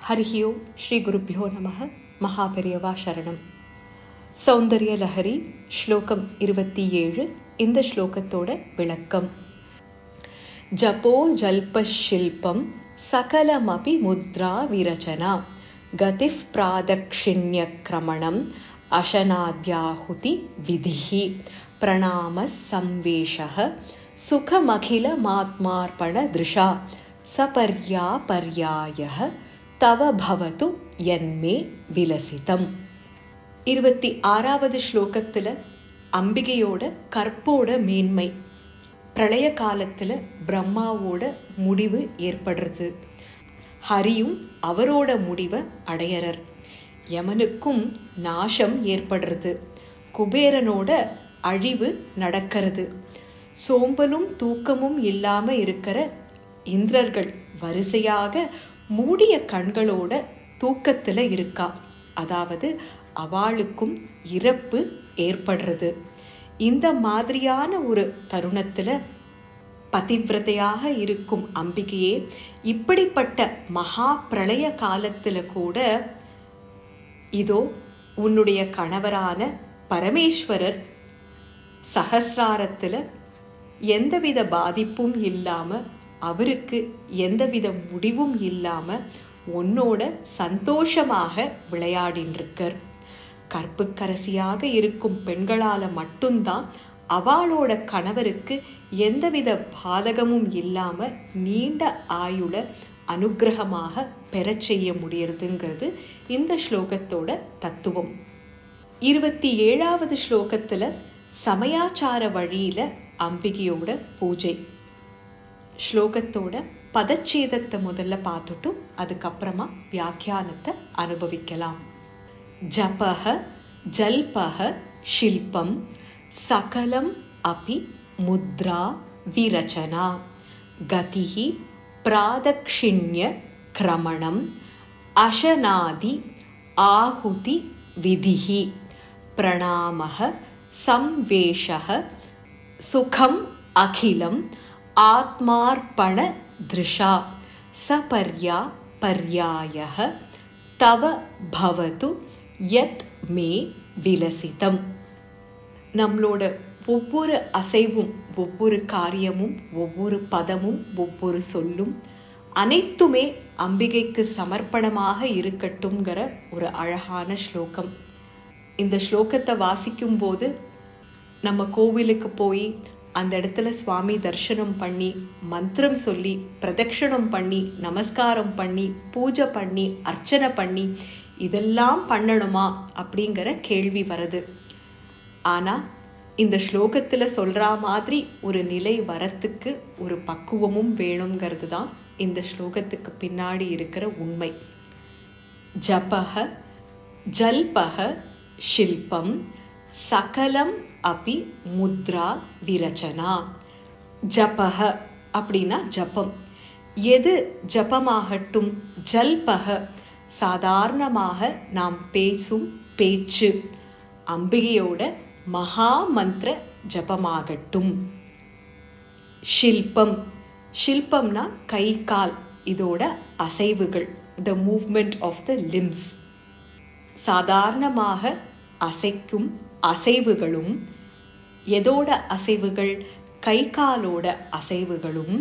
ஹரிஹி ஓம் ஸ்ரீ குருப்பியோ நமக மகாபெரியவா சரணம் சௌந்தர்ய லஹரி ஸ்லோகம் இருபத்தி ஏழு இந்த ஸ்லோகத்தோட விளக்கம் ஜபோ ஜல்பஷில்பம் சகலமபி முத்ரா விரச்சனா கதிஃப் பிராதக்ஷிண்ய கிரமணம் அசனாத்யாஹுதி விதிஹி பிரணாம சம்வேஷக சுகமகிலமாத்மார்ப்பண திருஷா சபர்யா பர்யாய தவ பவது என்மே விலசிதம் இருபத்தி ஆறாவது ஸ்லோகத்துல அம்பிகையோட கற்போட மேன்மை பிரளய காலத்துல பிரம்மாவோட முடிவு ஏற்படுறது ஹரியும் அவரோட முடிவை அடையறர் யமனுக்கும் நாசம் ஏற்படுறது குபேரனோட அழிவு நடக்கிறது சோம்பலும் தூக்கமும் இல்லாம இருக்கிற இந்திரர்கள் வரிசையாக மூடிய கண்களோட தூக்கத்துல இருக்கா அதாவது அவளுக்கும் இறப்பு ஏற்படுறது இந்த மாதிரியான ஒரு தருணத்துல பதிவிரதையாக இருக்கும் அம்பிகையே இப்படிப்பட்ட மகா பிரளய காலத்துல கூட இதோ உன்னுடைய கணவரான பரமேஸ்வரர் சகசிராரத்துல எந்தவித பாதிப்பும் இல்லாம அவருக்கு எந்தவித முடிவும் இல்லாம உன்னோட சந்தோஷமாக விளையாடின்றிருக்கர் கற்புக்கரசியாக இருக்கும் பெண்களால மட்டும்தான் அவளோட கணவருக்கு எந்தவித பாதகமும் இல்லாம நீண்ட ஆயுள அனுகிரகமாக பெறச் செய்ய முடியறதுங்கிறது இந்த ஸ்லோகத்தோட தத்துவம் இருபத்தி ஏழாவது ஸ்லோகத்துல சமயாச்சார வழியில அம்பிகையோட பூஜை ஸ்லோகத்தோட பதச்சேதத்தை முதல்ல பார்த்துட்டு அதுக்கப்புறமா வியாக்கியானத்தை அனுபவிக்கலாம் ஜபக ஜல்பக ஷில்பம் சகலம் அபி முத்ரா விரச்சனா கதிஹி பிராதக்ஷிண்ய கிரமணம் அசனாதி ஆஹுதி விதிஹி பிரணாமக சம்வேஷக சுகம் அகிலம் ஆத்மார்ப்பண திருஷா சபர்யா பர்யாய தவ பவது யத் மே விலசிதம் நம்மளோட ஒவ்வொரு அசைவும் ஒவ்வொரு காரியமும் ஒவ்வொரு பதமும் ஒவ்வொரு சொல்லும் அனைத்துமே அம்பிகைக்கு சமர்ப்பணமாக இருக்கட்டும்ங்கிற ஒரு அழகான ஸ்லோகம் இந்த ஸ்லோகத்தை வாசிக்கும் போது நம்ம கோவிலுக்கு போய் அந்த இடத்துல சுவாமி தர்சனம் பண்ணி மந்திரம் சொல்லி பிரதட்சணம் பண்ணி நமஸ்காரம் பண்ணி பூஜை பண்ணி அர்ச்சனை பண்ணி இதெல்லாம் பண்ணணுமா அப்படிங்கிற கேள்வி வருது ஆனா இந்த ஸ்லோகத்துல சொல்ற மாதிரி ஒரு நிலை வரத்துக்கு ஒரு பக்குவமும் வேணுங்கிறது தான் இந்த ஸ்லோகத்துக்கு பின்னாடி இருக்கிற உண்மை ஜபக ஜல்பக ஷில்பம் சகலம் அபி முத்ரா விரச்சனா ஜபக அப்படின்னா ஜபம் எது ஜபமாகட்டும் ஜல்பக சாதாரணமாக நாம் பேசும் பேச்சு அம்பிகையோட மகா மந்திர ஜபமாகட்டும் ஷில்பம் ஷில்பம்னா கை கால் இதோட அசைவுகள் the movement of the limbs சாதாரணமாக அசைக்கும் அசைவுகளும் எதோட அசைவுகள் கை காலோட அசைவுகளும்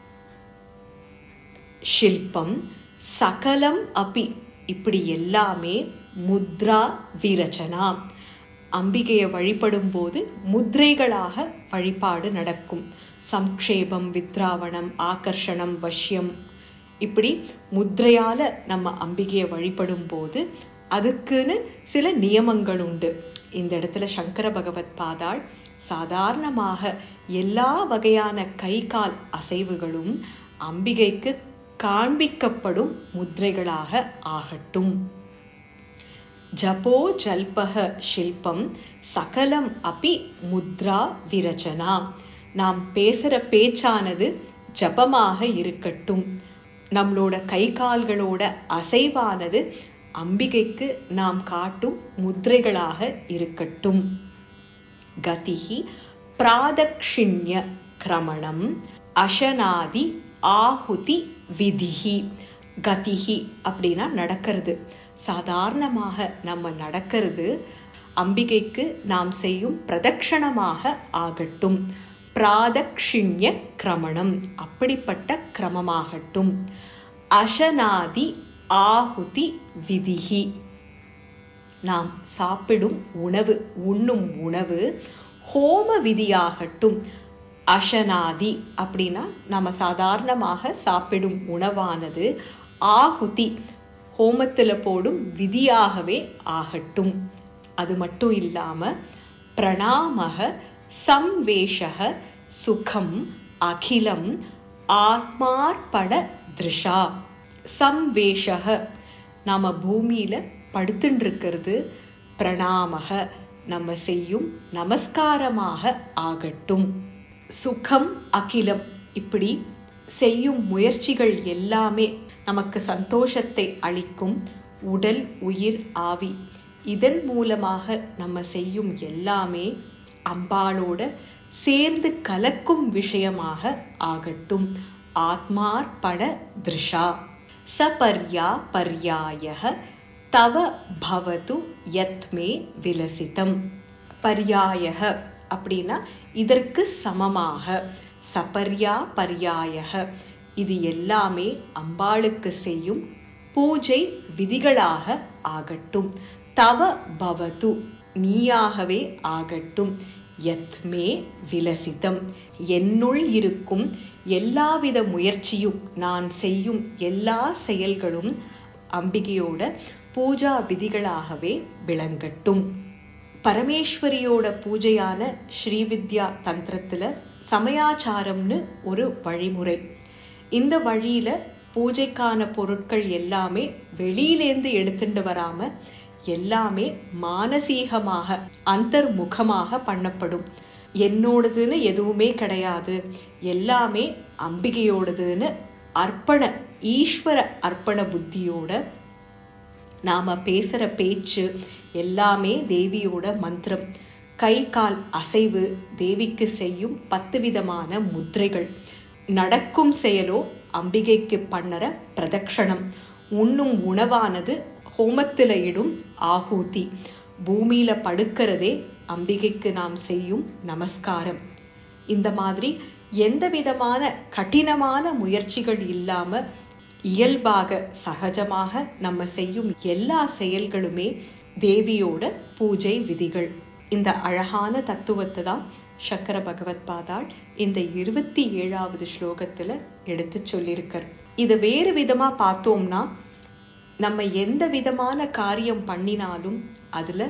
ஷில்பம் சகலம் அப்பி இப்படி எல்லாமே முத்ரா விரச்சனா அம்பிகையை வழிபடும் போது முத்ரைகளாக வழிபாடு நடக்கும் சம்க்ஷேபம் வித்ராவணம் ஆகர்ஷணம் வஷ்யம் இப்படி முத்ரையால நம்ம அம்பிகையை வழிபடும் போது அதுக்குன்னு சில நியமங்கள் உண்டு இந்த இடத்துல சங்கர பகவத் பாதாள் சாதாரணமாக எல்லா வகையான கை கால் அசைவுகளும் அம்பிகைக்கு காண்பிக்கப்படும் முத்ரைகளாக ஆகட்டும் ஜபோ ஜல்பக ஷில்பம் சகலம் அப்பி முத்ரா விரச்சனா நாம் பேசுற பேச்சானது ஜபமாக இருக்கட்டும் நம்மளோட கை கால்களோட அசைவானது அம்பிகைக்கு நாம் காட்டும் முத்ரைகளாக இருக்கட்டும் கதிஹி பிராதக்ஷிண்ய கிரமணம் அசனாதி ஆஹுதி விதிஹி கதிஹி அப்படின்னா நடக்கிறது சாதாரணமாக நம்ம நடக்கிறது அம்பிகைக்கு நாம் செய்யும் பிரதக்ஷணமாக ஆகட்டும் பிராதக்ஷிண்ய கிரமணம் அப்படிப்பட்ட கிரமமாகட்டும் அசனாதி ஆகுதி விதிகி நாம் சாப்பிடும் உணவு உண்ணும் உணவு ஹோம விதியாகட்டும் அசனாதி அப்படின்னா நம்ம சாதாரணமாக சாப்பிடும் உணவானது ஆகுதி ஹோமத்துல போடும் விதியாகவே ஆகட்டும் அது மட்டும் இல்லாம பிரணாமக சம்வேஷக சுகம் அகிலம் ஆத்மார்ப்பண திருஷா சம்வேஷக நாம பூமியில படுத்துட்டு இருக்கிறது பிரணாமக நம்ம செய்யும் நமஸ்காரமாக ஆகட்டும் சுகம் அகிலம் இப்படி செய்யும் முயற்சிகள் எல்லாமே நமக்கு சந்தோஷத்தை அளிக்கும் உடல் உயிர் ஆவி இதன் மூலமாக நம்ம செய்யும் எல்லாமே அம்பாளோட சேர்ந்து கலக்கும் விஷயமாக ஆகட்டும் ஆத்மார்ப்பண திருஷா சபர்யா பர்யாய தவ பவது யத்மே விலசிதம் பர்யாய அப்படின்னா இதற்கு சமமாக சபர்யா பர்யாய இது எல்லாமே அம்பாளுக்கு செய்யும் பூஜை விதிகளாக ஆகட்டும் தவ பவது நீயாகவே ஆகட்டும் யத்மே விலசிதம் என்னுள் இருக்கும் எல்லாவித முயற்சியும் நான் செய்யும் எல்லா செயல்களும் அம்பிகையோட பூஜா விதிகளாகவே விளங்கட்டும் பரமேஸ்வரியோட பூஜையான ஸ்ரீவித்யா தந்திரத்துல சமயாச்சாரம்னு ஒரு வழிமுறை இந்த வழியில பூஜைக்கான பொருட்கள் எல்லாமே வெளியிலேந்து எடுத்துட்டு வராம எல்லாமே மானசீகமாக அந்தர்முகமாக பண்ணப்படும் என்னோடதுன்னு எதுவுமே கிடையாது எல்லாமே அம்பிகையோடதுன்னு அர்ப்பண ஈஸ்வர அர்ப்பண புத்தியோட நாம பேசுற பேச்சு எல்லாமே தேவியோட மந்திரம் கை கால் அசைவு தேவிக்கு செய்யும் பத்து விதமான முத்திரைகள் நடக்கும் செயலோ அம்பிகைக்கு பண்ணற பிரதக்ஷணம் உண்ணும் உணவானது ஹோமத்துல இடும் ஆகூதி பூமியில படுக்கிறதே அம்பிகைக்கு நாம் செய்யும் நமஸ்காரம் இந்த மாதிரி எந்த விதமான கடினமான முயற்சிகள் இல்லாம இயல்பாக சகஜமாக நம்ம செய்யும் எல்லா செயல்களுமே தேவியோட பூஜை விதிகள் இந்த அழகான தத்துவத்தை தான் சக்கர பகவத் பாதாள் இந்த இருபத்தி ஏழாவது ஸ்லோகத்துல எடுத்து சொல்லியிருக்கார் இதை வேறு விதமா பார்த்தோம்னா நம்ம எந்த விதமான காரியம் பண்ணினாலும் அதுல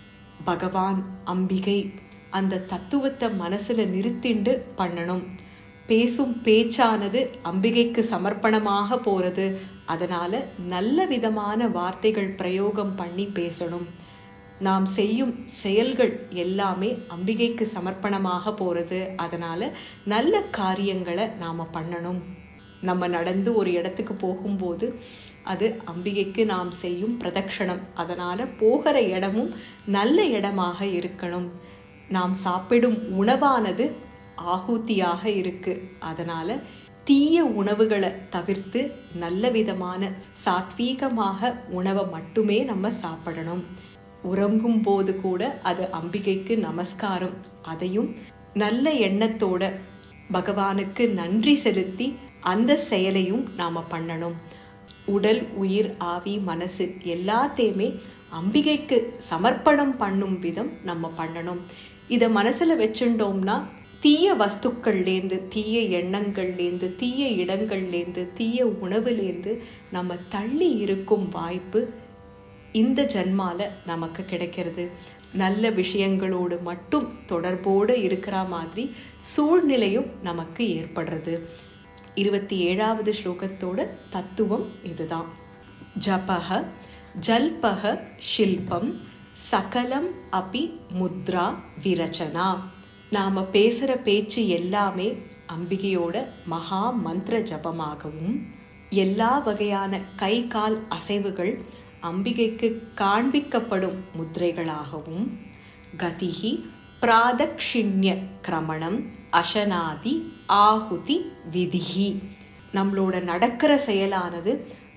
பகவான் அம்பிகை அந்த தத்துவத்தை மனசுல நிறுத்திண்டு பண்ணணும் பேசும் பேச்சானது அம்பிகைக்கு சமர்ப்பணமாக போறது அதனால நல்ல விதமான வார்த்தைகள் பிரயோகம் பண்ணி பேசணும் நாம் செய்யும் செயல்கள் எல்லாமே அம்பிகைக்கு சமர்ப்பணமாக போறது அதனால நல்ல காரியங்களை நாம பண்ணணும் நம்ம நடந்து ஒரு இடத்துக்கு போகும்போது அது அம்பிகைக்கு நாம் செய்யும் பிரதக்ஷணம் அதனால போகிற இடமும் நல்ல இடமாக இருக்கணும் நாம் சாப்பிடும் உணவானது ஆகூத்தியாக இருக்கு அதனால தீய உணவுகளை தவிர்த்து நல்ல விதமான சாத்வீகமாக உணவை மட்டுமே நம்ம சாப்பிடணும் உறங்கும் போது கூட அது அம்பிகைக்கு நமஸ்காரம் அதையும் நல்ல எண்ணத்தோட பகவானுக்கு நன்றி செலுத்தி அந்த செயலையும் நாம பண்ணணும் உடல் உயிர் ஆவி மனசு எல்லாத்தையுமே அம்பிகைக்கு சமர்ப்பணம் பண்ணும் விதம் நம்ம பண்ணணும் இத மனசுல வச்சுட்டோம்னா தீய வஸ்துக்கள்லேருந்து தீய எண்ணங்கள்லேருந்து தீய இடங்கள்லேருந்து தீய உணவுலேருந்து நம்ம தள்ளி இருக்கும் வாய்ப்பு இந்த ஜன்மால நமக்கு கிடைக்கிறது நல்ல விஷயங்களோடு மட்டும் தொடர்போடு இருக்கிற மாதிரி சூழ்நிலையும் நமக்கு ஏற்படுறது இருபத்தி ஏழாவது ஸ்லோகத்தோட தத்துவம் இதுதான் ஜபக ஜல்பக ஷில்பம் சகலம் அபி முத்ரா விரச்சனா நாம பேசுற பேச்சு எல்லாமே அம்பிகையோட மகா மந்திர ஜபமாகவும் எல்லா வகையான கை கால் அசைவுகள் அம்பிகைக்கு காண்பிக்கப்படும் முத்திரைகளாகவும் கதிகி பிராதக்ஷிண்ய கிரமணம் அசனாதி ஆகுதி விதிகி நம்மளோட நடக்கிற செயலானது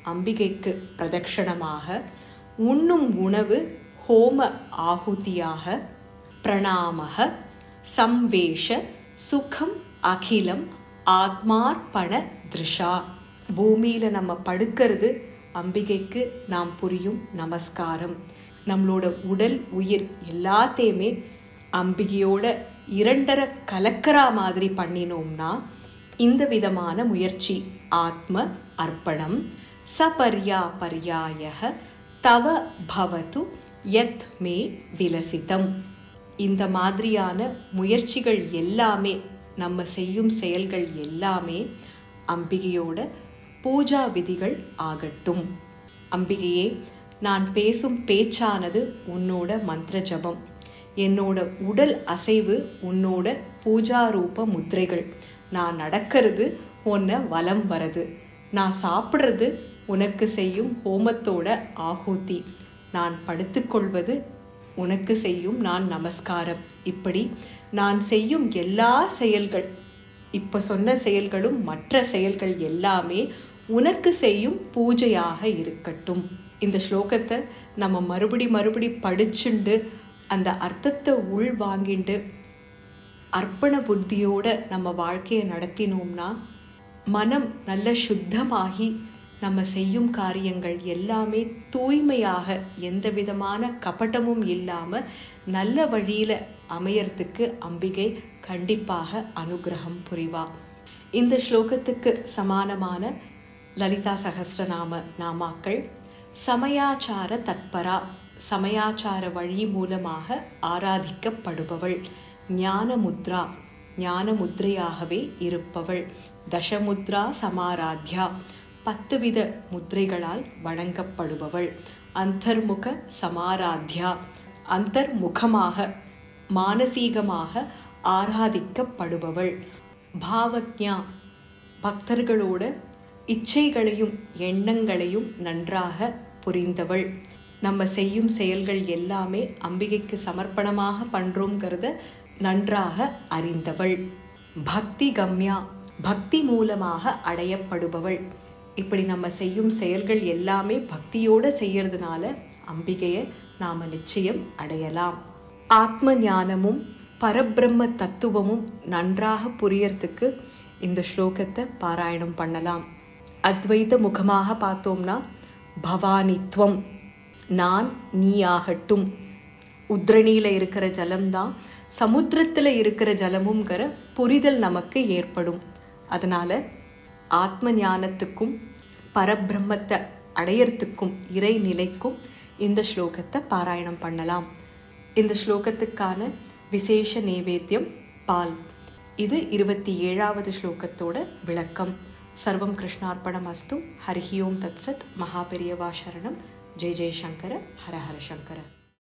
அம்பிகைக்கு பிரதட்சணமாக உண்ணும் உணவு ஹோம ஆகுதியாக பிரணாமக சம்வேஷ சுகம் அகிலம் ஆத்மார்ப்பண திருஷா பூமியில நம்ம படுக்கிறது அம்பிகைக்கு நாம் புரியும் நமஸ்காரம் நம்மளோட உடல் உயிர் எல்லாத்தையுமே அம்பிகையோட இரண்டரை கலக்கரா மாதிரி பண்ணினோம்னா இந்த விதமான முயற்சி ஆத்ம அர்ப்பணம் சபர்யா பர்யாய தவ பவது யத் மே விலசிதம் இந்த மாதிரியான முயற்சிகள் எல்லாமே நம்ம செய்யும் செயல்கள் எல்லாமே அம்பிகையோட பூஜா விதிகள் ஆகட்டும் அம்பிகையே நான் பேசும் பேச்சானது உன்னோட மந்திர ஜபம் என்னோட உடல் அசைவு உன்னோட பூஜா ரூப முத்திரைகள் நான் நடக்கிறது உன்னை வலம் வரது நான் சாப்பிடுறது உனக்கு செய்யும் ஹோமத்தோட ஆஹூதி நான் படுத்துக்கொள்வது உனக்கு செய்யும் நான் நமஸ்காரம் இப்படி நான் செய்யும் எல்லா செயல்கள் இப்ப சொன்ன செயல்களும் மற்ற செயல்கள் எல்லாமே உனக்கு செய்யும் பூஜையாக இருக்கட்டும் இந்த ஸ்லோகத்தை நம்ம மறுபடி மறுபடி படிச்சுண்டு அந்த அர்த்தத்தை உள் வாங்கிண்டு அர்ப்பண புத்தியோட நம்ம வாழ்க்கையை நடத்தினோம்னா மனம் நல்ல சுத்தமாகி நம்ம செய்யும் காரியங்கள் எல்லாமே தூய்மையாக எந்த விதமான கபட்டமும் இல்லாம நல்ல வழியில அமையறதுக்கு அம்பிகை கண்டிப்பாக அனுகிரகம் புரிவா இந்த ஸ்லோகத்துக்கு சமானமான லலிதா சகஸ்ரநாம நாமாக்கள் சமயாச்சார தத்பரா சமயாச்சார வழி மூலமாக ஆராதிக்கப்படுபவள் ஞான முத்ரா ஞான முத்ரையாகவே இருப்பவள் தசமுத்ரா சமாராத்யா பத்து வித முத்ரைகளால் வணங்கப்படுபவள் அந்தர்முக சமாராத்யா அந்தர்முகமாக மானசீகமாக ஆராதிக்கப்படுபவள் பாவக்ஞா பக்தர்களோட இச்சைகளையும் எண்ணங்களையும் நன்றாக புரிந்தவள் நம்ம செய்யும் செயல்கள் எல்லாமே அம்பிகைக்கு சமர்ப்பணமாக பண்றோங்கிறத நன்றாக அறிந்தவள் பக்தி கம்யா பக்தி மூலமாக அடையப்படுபவள் இப்படி நம்ம செய்யும் செயல்கள் எல்லாமே பக்தியோட செய்யறதுனால அம்பிகைய நாம நிச்சயம் அடையலாம் ஆத்ம ஞானமும் பரபிரம்ம தத்துவமும் நன்றாக புரியறதுக்கு இந்த ஸ்லோகத்தை பாராயணம் பண்ணலாம் அத்வைத முகமாக பார்த்தோம்னா பவானித்வம் நான் நீயாகட்டும் உத்ரணியில இருக்கிற ஜலம்தான் சமுத்திரத்துல இருக்கிற ஜலமுங்கிற புரிதல் நமக்கு ஏற்படும் அதனால ஆத்ம ஞானத்துக்கும் பரபிரம்மத்தை அடையறதுக்கும் இறை நிலைக்கும் இந்த ஸ்லோகத்தை பாராயணம் பண்ணலாம் இந்த ஸ்லோகத்துக்கான விசேஷ நைவேத்தியம் பால் இது இருபத்தி ஏழாவது ஸ்லோகத்தோட விளக்கம் சர்வம் கிருஷ்ணார்ப்பணம் அஸ்து ஹரிஹி ஓம் தத்சத் மகாபெரியவா சரணம் ஜெய் ஜெய் சங்கர ஹர ஹர சங்கர